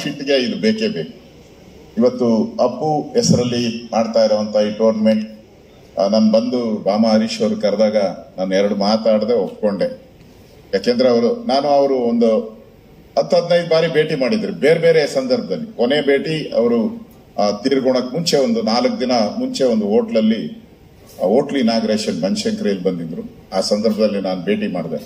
ಫಿಟ್ಗೆ ಇದು ಬೇಕೇ ಬೇಕು ಇವತ್ತು ಅಪ್ಪು ಹೆಸರಲ್ಲಿ ಮಾಡ್ತಾ ಇರುವಂತ ಈ ಟೂರ್ನಮೆಂಟ್ ನಾನು ಬಂದು ಬಾಮ ಹರೀಶ್ ಅವರು ಕರೆದಾಗ ನಾನು ಎರಡು ಮಾತಾಡದೆ ಒಪ್ಕೊಂಡೆ ಯಾಕೆಂದ್ರೆ ಅವರು ನಾನು ಅವರು ಒಂದು ಹತ್ತು ಹದಿನೈದು ಬಾರಿ ಭೇಟಿ ಮಾಡಿದ್ರು ಬೇರೆ ಬೇರೆ ಸಂದರ್ಭದಲ್ಲಿ ಕೊನೆ ಭೇಟಿ ಅವರು ತೀರ್ಗೊಳಕ್ ಮುಂಚೆ ಒಂದು ನಾಲ್ಕು ದಿನ ಮುಂಚೆ ಒಂದು ಹೋಟ್ಲಲ್ಲಿ ಹೋಟ್ಲ್ ಇನಾಗ್ರೇಷನ್ ಬನಶಂಕರಿಯಲ್ಲಿ ಬಂದಿದ್ರು ಆ ಸಂದರ್ಭದಲ್ಲಿ ನಾನು ಭೇಟಿ ಮಾಡಿದೆ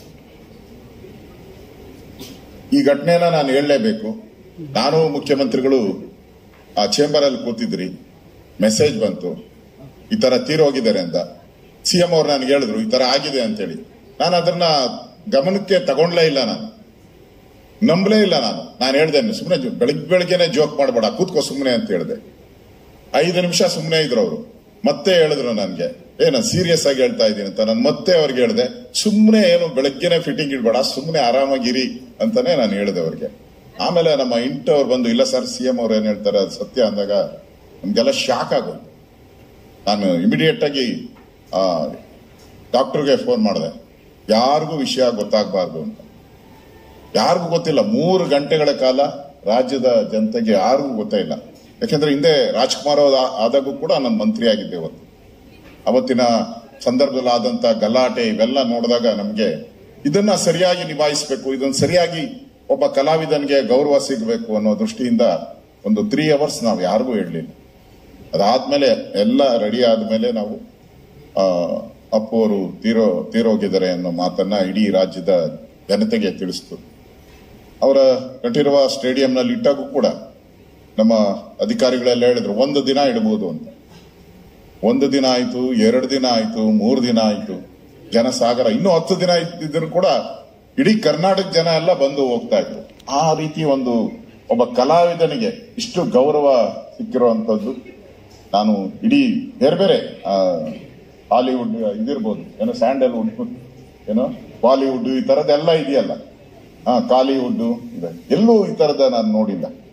ಈ ಘಟನೆನ ನಾನು ಹೇಳಲೇಬೇಕು ನಾನು ಮುಖ್ಯಮಂತ್ರಿಗಳು ಆ ಚೇಂಬರ್ ಅಲ್ಲಿ ಕೂತಿದ್ರಿ ಮೆಸೇಜ್ ಬಂತು ಈ ತರ ತೀರೋಗಿದ್ದಾರೆ ಅಂತ ಸಿಎಂ ಅವ್ರು ನನಗೆ ಹೇಳಿದ್ರು ಈ ತರ ಆಗಿದೆ ಅಂತೇಳಿ ನಾನು ಅದನ್ನ ಗಮನಕ್ಕೆ ತಗೊಂಡ್ಲೇ ಇಲ್ಲ ನಾನು ನಂಬಲೇ ಇಲ್ಲ ನಾನು ನಾನು ಹೇಳ್ದೆ ಸುಮ್ಮನೆ ಬೆಳಿಗ್ಗೆ ಬೆಳಿಗ್ಗೆನೆ ಜೋಕ್ ಮಾಡಬೇಡ ಕೂತ್ಕೋ ಸುಮ್ಮನೆ ಅಂತ ಹೇಳಿದೆ ಐದು ನಿಮಿಷ ಸುಮ್ಮನೆ ಇದ್ರು ಅವರು ಮತ್ತೆ ಹೇಳಿದ್ರು ನನ್ಗೆ ಏ ನಾನು ಸೀರಿಯಸ್ ಆಗಿ ಹೇಳ್ತಾ ಇದ್ದೀನಿ ಅಂತ ನಾನು ಮತ್ತೆ ಅವ್ರಿಗೆ ಹೇಳಿದೆ ಸುಮ್ಮನೆ ಏನು ಬೆಳಗ್ಗೆನೆ ಫಿಟ್ಟಿಂಗ್ ಇಡ್ಬೇಡ ಸುಮ್ಮನೆ ಆರಾಮಾಗಿರಿ ಅಂತಾನೆ ನಾನು ಹೇಳಿದೆ ಅವ್ರಿಗೆ ಆಮೇಲೆ ನಮ್ಮ ಇಂಟ್ ಅವ್ರು ಬಂದು ಇಲ್ಲ ಸರ್ ಸಿಎಂ ಅವ್ರು ಏನ್ ಹೇಳ್ತಾರೆ ಅದು ಸತ್ಯ ಅಂದಾಗ ನಮ್ಗೆಲ್ಲ ಶಾಕ್ ಆಗೋದು ನಾನು ಇಮಿಡಿಯೇಟ್ ಆಗಿ ಡಾಕ್ಟರ್ಗೆ ಫೋನ್ ಮಾಡಿದೆ ಯಾರಿಗೂ ವಿಷಯ ಗೊತ್ತಾಗಬಾರ್ದು ಅಂತ ಯಾರಿಗೂ ಗೊತ್ತಿಲ್ಲ ಮೂರು ಗಂಟೆಗಳ ಕಾಲ ರಾಜ್ಯದ ಜನತೆಗೆ ಯಾರಿಗೂ ಗೊತ್ತೇ ಇಲ್ಲ ಯಾಕೆಂದ್ರೆ ಹಿಂದೆ ರಾಜ್ಕುಮಾರ್ ಅವ್ರು ಆ- ಆದಾಗೂ ಕೂಡ ನಾನು ಮಂತ್ರಿ ಆಗಿದ್ದೆ ಅವತ್ತು ಅವತ್ತಿನ ಸಂದರ್ಭದಲ್ಲಿ ಆದಂತ ಗಲಾಟೆ ಇವೆಲ್ಲ ನೋಡಿದಾಗ ನಮ್ಗೆ ಇದನ್ನ ಸರಿಯಾಗಿ ನಿಭಾಯಿಸಬೇಕು ಇದನ್ನ ಸರಿಯಾಗಿ ಒಬ್ಬ ಕಲಾವಿದನಿಗೆ ಗೌರವ ಸಿಗಬೇಕು ಅನ್ನೋ ದೃಷ್ಟಿಯಿಂದ ಒಂದು ತ್ರೀ ಅವರ್ಸ್ ನಾವು ಯಾರಿಗೂ ಹೇಳಲಿಲ್ಲ ಅದಾದ್ಮೇಲೆ ಎಲ್ಲ ರೆಡಿ ಆದ್ಮೇಲೆ ನಾವು ಆ, ಅಪ್ಪು ಅವರು ತೀರೋ ತೀರೋಗಿದ್ದಾರೆ ಅನ್ನೋ ಮಾತನ್ನ ಇಡೀ ರಾಜ್ಯದ ಜನತೆಗೆ ತಿಳಿಸ್ತು ಅವರ ಕಟ್ಟಿರುವ ಸ್ಟೇಡಿಯಂನಲ್ಲಿ ಇಟ್ಟಾಗೂ ಕೂಡ ನಮ್ಮ ಅಧಿಕಾರಿಗಳೆಲ್ಲ ಹೇಳಿದ್ರು ಒಂದು ದಿನ ಇಡಬಹುದು ಅಂತ ಒಂದು ದಿನ ಆಯ್ತು ಎರಡು ದಿನ ಆಯ್ತು ಮೂರು ದಿನ ಆಯ್ತು ಜನಸಾಗರ ಇನ್ನೂ ಹತ್ತು ದಿನ ಇದ್ದಿದ್ರು ಕೂಡ ಇಡೀ ಕರ್ನಾಟಕ ಜನ ಎಲ್ಲ ಬಂದು ಹೋಗ್ತಾ ಇದ್ರು ಆ ರೀತಿ ಒಂದು ಒಬ್ಬ ಕಲಾವಿದನಿಗೆ ಇಷ್ಟು ಗೌರವ ಸಿಕ್ಕಿರುವಂತದ್ದು ನಾನು ಇಡೀ ಬೇರೆ ಬೇರೆ ಆ, ಹಾಲಿವುಡ್ ಇದಿರ್ಬೋದು ಏನೋ ಸ್ಯಾಂಡಲ್ವುಡ್ ಏನೋ ಬಾಲಿವುಡ್ ಈ ತರದೆಲ್ಲ ಇದೆಯಲ್ಲ ಹಾ ಕಾಲಿವುಡ್ ಇದೆ ಎಲ್ಲೂ ಈ ತರದ ನಾನು ನೋಡಿಲ್ಲ